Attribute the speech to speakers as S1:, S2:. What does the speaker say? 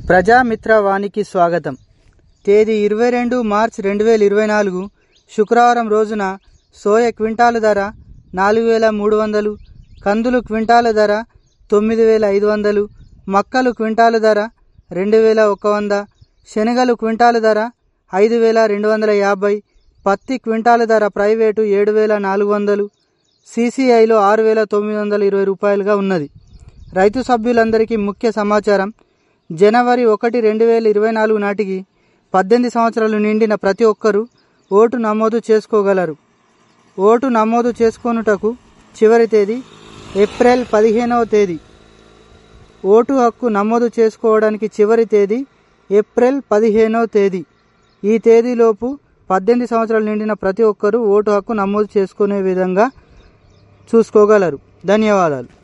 S1: ప్రజామిత్ర వానికి స్వాగతం తేదీ ఇరవై రెండు మార్చ్ రెండు వేల ఇరవై నాలుగు శుక్రవారం రోజున సోయ క్వింటాలు ధర నాలుగు వేల మూడు వందలు కందులు క్వింటాలు ధర తొమ్మిది వేల ఐదు వందలు మక్కలు క్వింటాలు ధర రెండు వేల ఒక వంద శనగలు క్వింటాలు ధర ఐదు వేల రెండు వందల యాభై పత్తి క్వింటాలు ధర ప్రైవేటు ఏడు వేల నాలుగు వందలు సీసీఐలో ఆరు వేల తొమ్మిది వందల ఇరవై రూపాయలుగా ఉన్నది రైతు సభ్యులందరికీ ముఖ్య సమాచారం జనవరి ఒకటి రెండు వేల ఇరవై నాలుగు నాటికి పద్దెనిమిది సంవత్సరాలు నిండిన ప్రతి ఒక్కరూ ఓటు నమోదు చేసుకోగలరు ఓటు నమోదు చేసుకొనుటకు చివరి తేదీ ఏప్రిల్ పదిహేనవ తేదీ ఓటు హక్కు నమోదు చేసుకోవడానికి చివరి తేదీ ఏప్రిల్ పదిహేనవ తేదీ ఈ తేదీలోపు పద్దెనిమిది సంవత్సరాలు నిండిన ప్రతి ఒక్కరూ ఓటు హక్కు నమోదు చేసుకునే విధంగా చూసుకోగలరు ధన్యవాదాలు